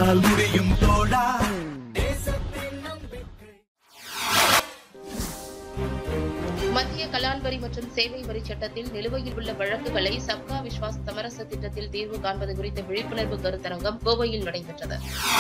உன்னால் முடியும் தோழா மத்திய கலால் வரி மற்றும் சேவை வரி சட்டத்தில் நிலுவையில் உள்ள வழக்குகளை சப்கா விஸ்வாஸ் சமரச திட்டத்தில் தீர்வு காண்பது குறித்த விழிப்புணர்வு கருத்தரங்கம் கோவையில் நடைபெற்றது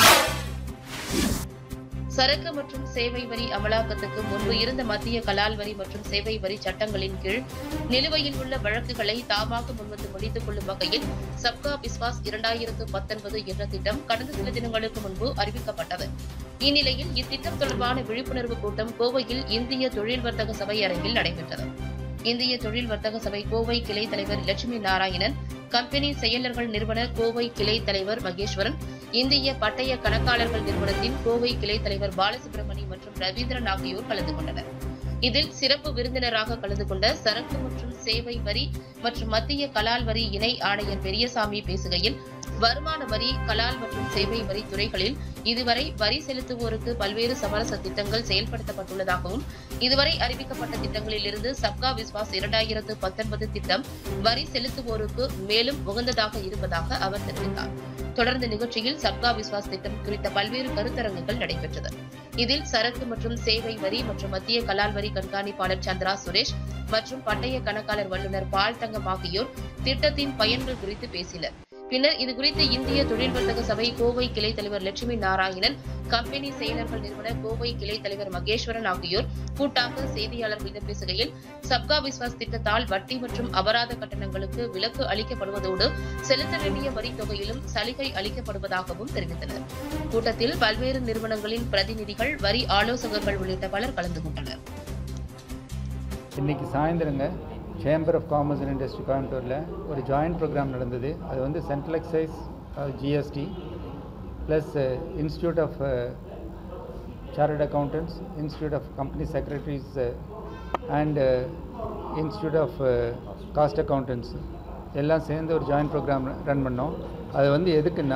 சரக்கு மற்றும் சேவை வரி அமலாக்கத்துக்கு முன்பு இருந்த மத்திய கலால் வரி மற்றும் சேவை வரி சட்டங்களின் கீழ் நிலுவையில் உள்ள வழக்குகளை தாமாக முன்வந்து முடித்துக் கொள்ளும் வகையில் சப்கா விஸ்வாஸ் இரண்டாயிரத்து பத்தொன்பது என்ற திட்டம் கடந்த சில தினங்களுக்கு முன்பு அறிவிக்கப்பட்டது இந்நிலையில் இத்திட்டம் தொடர்பான விழிப்புணர்வு கூட்டம் கோவையில் இந்திய தொழில் வர்த்தக சபை அரங்கில் நடைபெற்றது இந்திய தொழில் வர்த்தக சபை கோவை கிளை தலைவர் லட்சுமி நாராயணன் கம்பெனி செயலர்கள் நிறுவன கோவை கிளை தலைவர் மகேஸ்வரன் இந்திய பட்டய கணக்காளர்கள் நிறுவனத்தின் கோவை கிளை தலைவர் பாலசுப்ரமணி மற்றும் ரவீந்திரன் ஆகியோர் கலந்து கொண்டனர் இதில் சிறப்பு விருந்தினராக கலந்து கொண்ட சரக்கு மற்றும் சேவை வரி மற்றும் மத்திய கலால் வரி இணை ஆணையர் பெரியசாமி பேசுகையில் வருமான வரி கலால் மற்றும் சேவை வரி துறைகளில் இதுவரை வரி செலுத்துவோருக்கு பல்வேறு சமரச திட்டங்கள் செயல்படுத்தப்பட்டுள்ளதாகவும் இதுவரை அறிவிக்கப்பட்ட திட்டங்களில் இருந்து சப்கா விஸ்வாஸ் இரண்டாயிரத்து பத்தொன்பது திட்டம் வரி செலுத்துவோருக்கு மேலும் உகந்ததாக இருப்பதாக அவர் தெரிவித்தார் தொடர்ந்து நிகழ்ச்சியில் சப்கா விஸ்வாஸ் திட்டம் குறித்த பல்வேறு கருத்தரங்குகள் நடைபெற்றது இதில் சரக்கு மற்றும் சேவை வரி மற்றும் மத்திய கலால் வரி கண்காணிப்பாளர் சந்திரா சுரேஷ் மற்றும் பட்டய கணக்காளர் வல்லுநர் பால் தங்கம் ஆகியோர் திட்டத்தின் பயன்கள் குறித்து பேசினர் பின்னர் இதுகுறித்து இந்திய தொழில் வர்த்தக சபை கோவை கிளை தலைவர் லட்சுமி நாராயணன் கம்பெனி செயலர்கள் நிறுவன கோவை கிளை தலைவர் மகேஸ்வரன் ஆகியோர் கூட்டாக செய்தியாளர்களிடம் பேசுகையில் சப்கா விஸ்வாஸ் திட்டத்தால் வட்டி மற்றும் அபராத கட்டணங்களுக்கு விலக்கு அளிக்கப்படுவதோடு செலுத்த வேண்டிய வரி தொகையிலும் சலுகை அளிக்கப்படுவதாகவும் தெரிவித்தனர் கூட்டத்தில் பல்வேறு நிறுவனங்களின் பிரதிநிதிகள் வரி ஆலோசகர்கள் உள்ளிட்ட பலர் கலந்து கொண்டனர் இன்றைக்கி சாயந்தரங்க chamber of commerce and industry கோயம்புத்தூரில் ஒரு ஜாயிண்ட் ப்ரோக்ராம் நடந்தது அது வந்து central excise GST plus institute of chartered accountants institute of company secretaries and institute of cost accountants எல்லாம் சேர்ந்து ஒரு ஜாயிண்ட் ப்ரோக்ராம் ரன் பண்ணோம் அது வந்து எதுக்குன்னா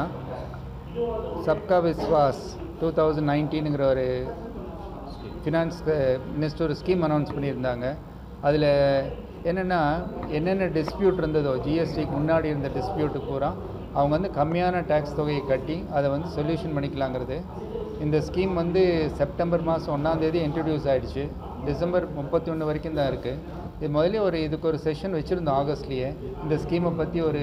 சப்கா விஸ்வாஸ் டூ தௌசண்ட் நைன்டீனுங்கிற ஒரு ஃபினான்ஸ் மினிஸ்டர் ஒரு ஸ்கீம் அனௌன்ஸ் பண்ணியிருந்தாங்க அதில் என்னென்னா என்னென்ன டிஸ்பியூட் இருந்ததோ ஜிஎஸ்டிக்கு முன்னாடி இருந்த டிஸ்பியூட்டு பூரா அவங்க வந்து கம்மியான டேக்ஸ் தொகையை கட்டி அதை வந்து சொல்யூஷன் பண்ணிக்கலாங்கிறது இந்த ஸ்கீம் வந்து செப்டம்பர் மாதம் ஒன்றாந்தேதி இன்ட்ரடியூஸ் ஆகிடுச்சு டிசம்பர் முப்பத்தி ஒன்று வரைக்கும் தான் இருக்குது இது முதல்ல ஒரு இதுக்கு ஒரு செஷன் வச்சுருந்தோம் ஆகஸ்ட்லேயே இந்த ஸ்கீமை பற்றி ஒரு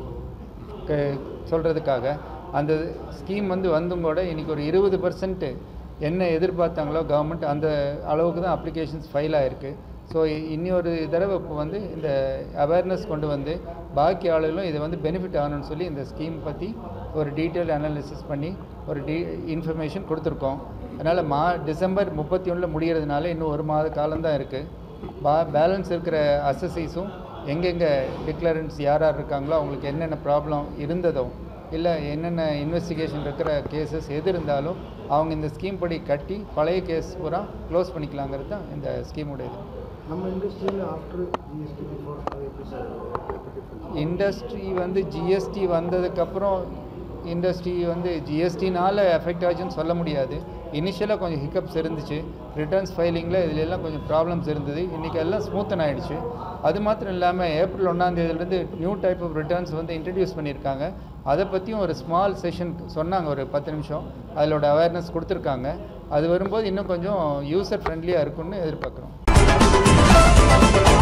சொல்கிறதுக்காக அந்த ஸ்கீம் வந்து வந்தும் கூட இன்றைக்கி ஒரு இருபது பர்சன்ட்டு என்ன எதிர்பார்த்தாங்களோ கவர்மெண்ட் அந்த அளவுக்கு தான் அப்ளிகேஷன்ஸ் ஃபைல் ஆகிருக்கு ஸோ இன்னி ஒரு தடவை இப்போ வந்து இந்த அவேர்னஸ் கொண்டு வந்து பாக்கி ஆளுகளும் இதை வந்து பெனிஃபிட் ஆகணும்னு சொல்லி இந்த ஸ்கீம் பற்றி ஒரு டீட்டெயில் அனாலிசிஸ் பண்ணி ஒரு டீ இன்ஃபர்மேஷன் கொடுத்துருக்கோம் அதனால் மா டிசம்பர் முப்பத்தி ஒன்றில் முடிகிறதுனால இன்னும் ஒரு மாத காலம்தான் இருக்குது பா பேலன்ஸ் இருக்கிற அசஸிஸும் எங்கெங்கே டிக்ளரன்ஸ் யார் யார் இருக்காங்களோ அவங்களுக்கு என்னென்ன ப்ராப்ளம் இருந்ததோ இல்லை என்னென்ன இன்வெஸ்டிகேஷன் இருக்கிற கேசஸ் எது இருந்தாலும் அவங்க இந்த ஸ்கீம் படி கட்டி பழைய கேஸ் பூரா க்ளோஸ் பண்ணிக்கலாங்கிறது தான் இந்த ஸ்கீமோட இது நம்ம இண்டஸ்ட்ரியில் ஆஃப்டர் ஜிஎஸ்டி பிஃபோர் அது எப்படி சார் இண்டஸ்ட்ரி வந்து ஜிஎஸ்டி வந்ததுக்கப்புறம் இண்டஸ்ட்ரி வந்து ஜிஎஸ்டினால் எஃபெக்ட் ஆச்சுன்னு சொல்ல முடியாது இனிஷியலாக கொஞ்சம் ஹிக்கப்ஸ் இருந்துச்சு ரிட்டர்ன்ஸ் ஃபைலிங்கில் இதுல எல்லாம் கொஞ்சம் ப்ராப்ளம்ஸ் இருந்தது இன்றைக்கி எல்லாம் ஸ்மூத்தன் ஆகிடுச்சு அது மாத்திரம் இல்லாமல் ஏப்ரல் ஒன்றாந்தேதியிலேருந்து நியூ டைப் ஆஃப் ரிட்டர்ன்ஸ் வந்து இன்ட்ரடியூஸ் பண்ணியிருக்காங்க அதை பற்றியும் ஒரு ஸ்மால் செஷன் சொன்னாங்க ஒரு பத்து நிமிஷம் அதிலோட அவேர்னஸ் கொடுத்துருக்காங்க அது வரும்போது இன்னும் கொஞ்சம் யூசர் ஃப்ரெண்ட்லியாக இருக்கும்னு எதிர்பார்க்குறோம்